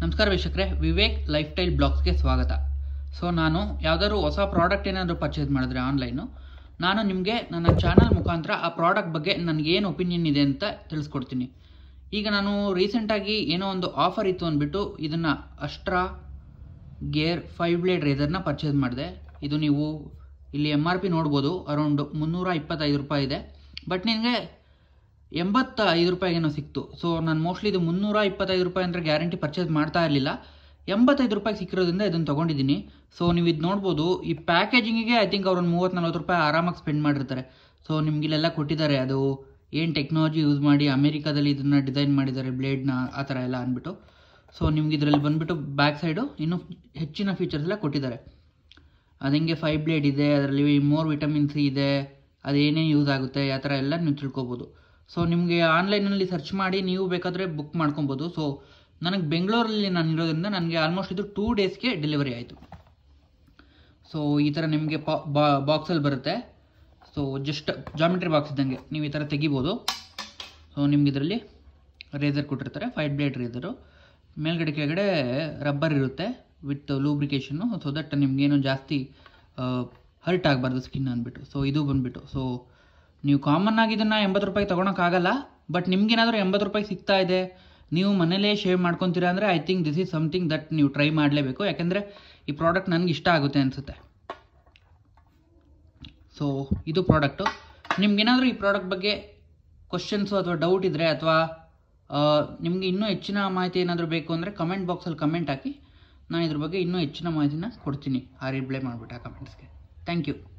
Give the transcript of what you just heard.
ನಮಸ್ಕಾರ ವೀಕ್ಷಕರೇ Vivek life style ಬ್ಲಾಗ್ಸ್ಗೆ ಸ್ವಾಗತ ಸೊ ನಾನು ಯಾವ್ದಾದ್ರು ಹೊಸ ಪ್ರಾಡಕ್ಟ್ ಏನಾದರೂ ಪರ್ಚೇಸ್ ಮಾಡಿದ್ರೆ ಆನ್ಲೈನು ನಾನು ನಿಮಗೆ ನನ್ನ ಚಾನಲ್ ಮುಖಾಂತರ ಆ ಪ್ರಾಡಕ್ಟ್ ಬಗ್ಗೆ ನನಗೇನು ಒಪಿನಿಯನ್ ಇದೆ ಅಂತ ತಿಳಿಸ್ಕೊಡ್ತೀನಿ ಈಗ ನಾನು ರೀಸೆಂಟಾಗಿ ಏನೋ ಒಂದು ಆಫರ್ ಇತ್ತು ಅಂದ್ಬಿಟ್ಟು ಇದನ್ನು ಅಸ್ಟ್ರಾ ಗೇರ್ ಫೈವ್ ಬ್ಲೇಡ್ ರೇಸರ್ನ ಪರ್ಚೇಸ್ ಮಾಡಿದೆ ಇದು ನೀವು ಇಲ್ಲಿ ಎಮ್ ಆರ್ ಪಿ ನೋಡ್ಬೋದು ಅರೌಂಡ್ ಮುನ್ನೂರ ಇಪ್ಪತ್ತೈದು ರೂಪಾಯಿ ಇದೆ ಬಟ್ ನಿನಗೆ ಎಂಬತ್ತ ಐದು ರೂಪಾಯಿಗೇನೋ ಸಿಕ್ತು ಸೊ ನಾನು ಮೋಸ್ಟ್ಲಿ ಇದು ಮುನ್ನೂರ ಇಪ್ಪತ್ತೈದು ರೂಪಾಯಿ ಅಂದರೆ ಗ್ಯಾರಂಟಿ ಪರ್ಚೇಸ್ ಮಾಡ್ತಾ ಇರಲಿಲ್ಲ ಎಂಬತ್ತೈದು ರೂಪಾಯಿಗೆ ಸಿಕ್ಕಿರೋದ್ರಿಂದ ಇದನ್ನು ತೊಗೊಂಡಿದ್ದೀನಿ ಸೊ ನೀವು ಇದು ನೋಡ್ಬೋದು ಈ ಪ್ಯಾಕೇಜಿಂಗಿಗೆ ಐ ಥಿಂಕ್ ಅವ್ರೊಂದು ಮೂವತ್ತು ನಲ್ವತ್ತು ರೂಪಾಯಿ ಆರಾಮಾಗಿ ಸ್ಪೆಂಡ್ ಮಾಡಿರ್ತಾರೆ ಸೊ ನಿಮ್ಗೆ ಇಲ್ಲೆಲ್ಲ ಕೊಟ್ಟಿದ್ದಾರೆ ಅದು ಏನು ಟೆಕ್ನಾಲಜಿ ಯೂಸ್ ಮಾಡಿ ಅಮೇರಿಕಾದಲ್ಲಿ ಇದನ್ನು ಡಿಸೈನ್ ಮಾಡಿದ್ದಾರೆ ಬ್ಲೇಡ್ನ ಆ ಥರ ಎಲ್ಲ ಅಂದ್ಬಿಟ್ಟು ಸೊ ನಿಮ್ಗೆ ಇದರಲ್ಲಿ ಬಂದುಬಿಟ್ಟು ಬ್ಯಾಕ್ ಸೈಡು ಇನ್ನೂ ಹೆಚ್ಚಿನ ಫೀಚರ್ಸ್ ಎಲ್ಲ ಕೊಟ್ಟಿದ್ದಾರೆ ಅದು ಹೆಂಗೆ ಫೈವ್ ಬ್ಲೇಡ್ ಇದೆ ಅದರಲ್ಲಿ ಮೋರ್ ವಿಟಮಿನ್ ಸಿ ಇದೆ ಅದೇನೇ ಯೂಸ್ ಆಗುತ್ತೆ ಆ ಥರ ಎಲ್ಲ ನೀವು ತಿಳ್ಕೊಬೋದು ಸೊ ನಿಮಗೆ ಆನ್ಲೈನಲ್ಲಿ ಸರ್ಚ್ ಮಾಡಿ ನೀವು ಬೇಕಾದರೆ ಬುಕ್ ಮಾಡ್ಕೊಬೋದು ಸೊ ನನಗೆ ಬೆಂಗಳೂರಲ್ಲಿ ನಾನು ಇರೋದ್ರಿಂದ ನನಗೆ ಆಲ್ಮೋಸ್ಟ್ ಇದು ಟೂ ಡೇಸ್ಗೆ ಡೆಲಿವರಿ ಆಯಿತು ಸೊ ಈ ಥರ ನಿಮಗೆ ಬಾಕ್ಸಲ್ಲಿ ಬರುತ್ತೆ ಸೊ ಜಸ್ಟ್ ಜಾಮಿಟ್ರಿ ಬಾಕ್ಸ್ ಇದ್ದಂಗೆ ನೀವು ಈ ಥರ ತೆಗಿಬೋದು ಸೊ ನಿಮ್ಗೆ ಇದರಲ್ಲಿ ರೇಸರ್ ಕೊಟ್ಟಿರ್ತಾರೆ ಫೈವ್ ಬ್ಲೇಡ್ ರೇಸರು ಮೇಲ್ಗಡೆ ಕೆಳಗಡೆ ರಬ್ಬರ್ ಇರುತ್ತೆ ವಿತ್ ಲೂಬ್ರಿಕೇಷನ್ನು ಸೊ ದಟ್ ನಿಮಗೇನು ಜಾಸ್ತಿ ಹರ್ಟ್ ಆಗಬಾರ್ದು ಸ್ಕಿನ್ ಅಂದ್ಬಿಟ್ಟು ಸೊ ಇದು ಬಂದುಬಿಟ್ಟು ಸೊ ನೀವು ಕಾಮನ್ ಆಗಿ ಇದನ್ನು ಎಂಬತ್ತು ರೂಪಾಯಿ ತೊಗೊಳಕ್ಕಾಗಲ್ಲ ಬಟ್ ನಿಮ್ಗೇನಾದರೂ ಎಂಬತ್ತು ರೂಪಾಯಿ ಸಿಗ್ತಾ ಇದೆ ನೀವು ಮನೇಲೇ ಶೇವ್ ಮಾಡ್ಕೊತೀರಾ ಅಂದರೆ I think this is something that ನೀವು ಟ್ರೈ ಮಾಡಲೇಬೇಕು ಯಾಕೆಂದರೆ ಈ ಪ್ರಾಡಕ್ಟ್ ನನಗೆ ಇಷ್ಟ ಆಗುತ್ತೆ ಅನಿಸುತ್ತೆ ಸೊ ಇದು ಪ್ರಾಡಕ್ಟು ನಿಮ್ಗೇನಾದರೂ ಈ ಪ್ರಾಡಕ್ಟ್ ಬಗ್ಗೆ ಕ್ವಶನ್ಸು ಅಥವಾ ಡೌಟ್ ಇದ್ದರೆ ಅಥವಾ ನಿಮಗೆ ಇನ್ನೂ ಹೆಚ್ಚಿನ ಮಾಹಿತಿ ಏನಾದರೂ ಬೇಕು ಅಂದರೆ ಕಮೆಂಟ್ ಬಾಕ್ಸಲ್ಲಿ ಕಮೆಂಟ್ ಹಾಕಿ ನಾನು ಇದ್ರ ಬಗ್ಗೆ ಇನ್ನೂ ಹೆಚ್ಚಿನ ಮಾಹಿತಿನ ಕೊಡ್ತೀನಿ ಆ ರಿಪ್ಲೈ ಮಾಡಿಬಿಟ್ಟು ಆ ಕಮೆಂಟ್ಸ್ಗೆ ಥ್ಯಾಂಕ್ ಯು